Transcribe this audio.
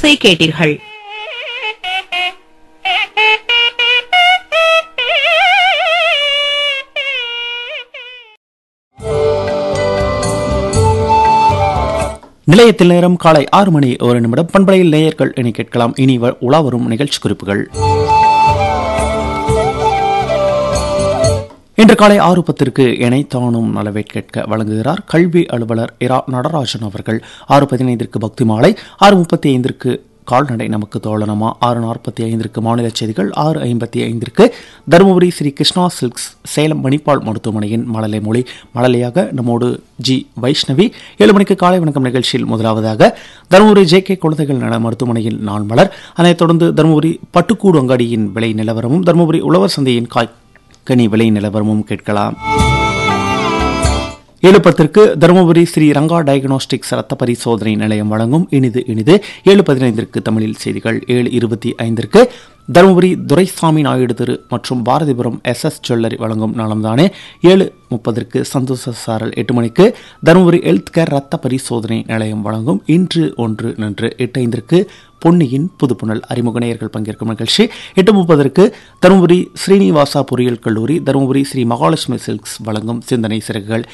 திரையிசை கேட்டீர்கள் நிலையத்தில் நேரம் காலை ஆறு மணி ஒரு நிமிடம் பண்பலையில் நேயர்கள் இனி கேட்கலாம் இனி வ- உலா வரும் நிகழ்ச்சி குறிப்புகள் இன்று காலை ஆறு பத்திற்கு இணைத்தானும் நலவை கேட்க வழங்குகிறார் கல்வி அலுவலர் இரா நடராஜன் அவர்கள் ஆறு பதினைந்திற்கு பக்தி மாலை ஆறு முப்பத்தி ஐந்திற்கு கால்நடை நமக்கு தோழனமா ஆறு நாற்பத்தி ஐந்திற்கு மாநில செய்திகள் ஆறு ஐம்பத்தி ஐந்திற்கு தருமபுரி ஸ்ரீ கிருஷ்ணா சில்க்ஸ் சேலம் மணிப்பால் மருத்துவமனையின் மழலை மொழி மழலையாக நம்மோடு ஜி வைஷ்ணவி ஏழு மணிக்கு காலை வணக்கம் நிகழ்ச்சியில் முதலாவதாக தருமபுரி ஜே கே குழந்தைகள் நல மருத்துவமனையின் நாள் மலர் அதனைத் தொடர்ந்து தருமபுரி பட்டுக்கூடு அங்காடியின் விலை நிலவரமும் தருமபுரி உழவர் சந்தையின் காய் கனி விலை நிலவரமும் கேட்கலாம் ஏழு பத்திற்கு தருமபுரி ஸ்ரீ ரங்கா டயக்னோஸ்டிக்ஸ் ரத்த பரிசோதனை நிலையம் வழங்கும் இனிது இனிது ஏழு பதினைந்திற்கு தமிழில் செய்திகள் ஏழு இருபத்தி ஐந்திற்கு தருமபுரி துரைசாமி நாயுடு தெரு மற்றும் பாரதிபுரம் எஸ் எஸ் ஜுவல்லரி வழங்கும் நலம்தானே ஏழு முப்பதற்கு சந்தோஷ சாரல் எட்டு மணிக்கு தருமபுரி ஹெல்த் கேர் ரத்த பரிசோதனை நிலையம் வழங்கும் இன்று ஒன்று நின்று எட்டு ஐந்திற்கு பொன்னியின் புதுப்புணல் அறிமுக நேயர்கள் பங்கேற்கும் நிகழ்ச்சி எட்டு முப்பதற்கு தருமபுரி ஸ்ரீனிவாசா பொறியியல் கல்லூரி தருமபுரி ஸ்ரீ மகாலட்சுமி சில்க்ஸ் வழங்கும் சிந்தனை சிறகுகள்